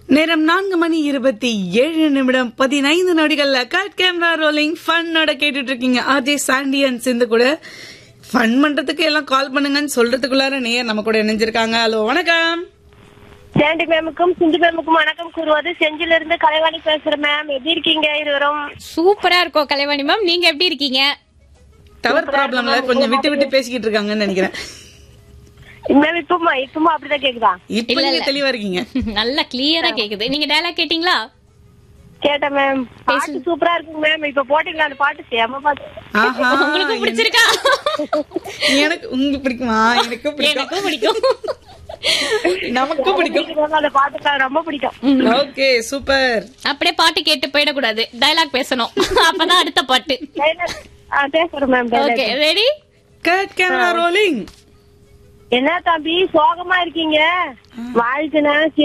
நேரம் நான்கு மணி இருபத்தி ஏழு நிமிடம் பதினைந்து நொடிகள்ல கட் கேமரா ரோலிங் ஃபன்னோட கேட்டுட்டு இருக்கீங்க ஆர்ஜே சாண்டி அண்ட் சிந்து கூட ஃபன் பண்றதுக்கு எல்லாம் கால் பண்ணுங்கன்னு சொல்றதுக்குள்ளார நேர் நம்ம கூட இணைஞ்சிருக்காங்க ஹலோ வணக்கம் சாண்டி மேமுக்கும் சிந்து மேமுக்கும் வணக்கம் கூறுவது செஞ்சில இருந்து கலைவாணி பேசுறேன் மேம் எப்படி இருக்கீங்க இருவரும் சூப்பரா இருக்கும் கலைவாணி மேம் நீங்க எப்படி இருக்கீங்க டவர் ப்ராப்ளம்ல கொஞ்சம் விட்டு விட்டு பேசிக்கிட்டு இருக்காங்கன்னு நினைக்கிறேன் மேம் இப்பமா இப்பமா அப்படிதான் கேக்குதா இப்ப நீங்க தெளிவா இருக்கீங்க நல்லா கிளியரா கேக்குது நீங்க டயலாக் கேட்டீங்களா கேட்டேன் மேம் பாட்டு சூப்பரா இருக்குங்க மேம் இப்ப போட்டீங்களா அந்த பாட்டு சேம பாட்டு ஆஹா உங்களுக்கு பிடிச்சிருக்கா எனக்கு உங்களுக்கு பிடிக்குமா எனக்கு பிடிக்கும் எனக்கும் பிடிக்கும் நமக்கு பிடிக்கும் பிடிக்கும் அந்த பாட்டு ரொம்ப பிடிக்கும் ஓகே சூப்பர் அப்படியே பாட்டு கேட்டு போயிடக்கூடாது டயலாக் பேசணும் அப்பதான் அடுத்த பாட்டு Dialogue- ஆ, பேசுறேன் ma'am okay ready cut camera rolling என்ன தம்பி சோகமா இருக்கீங்க வாழ்த்துனா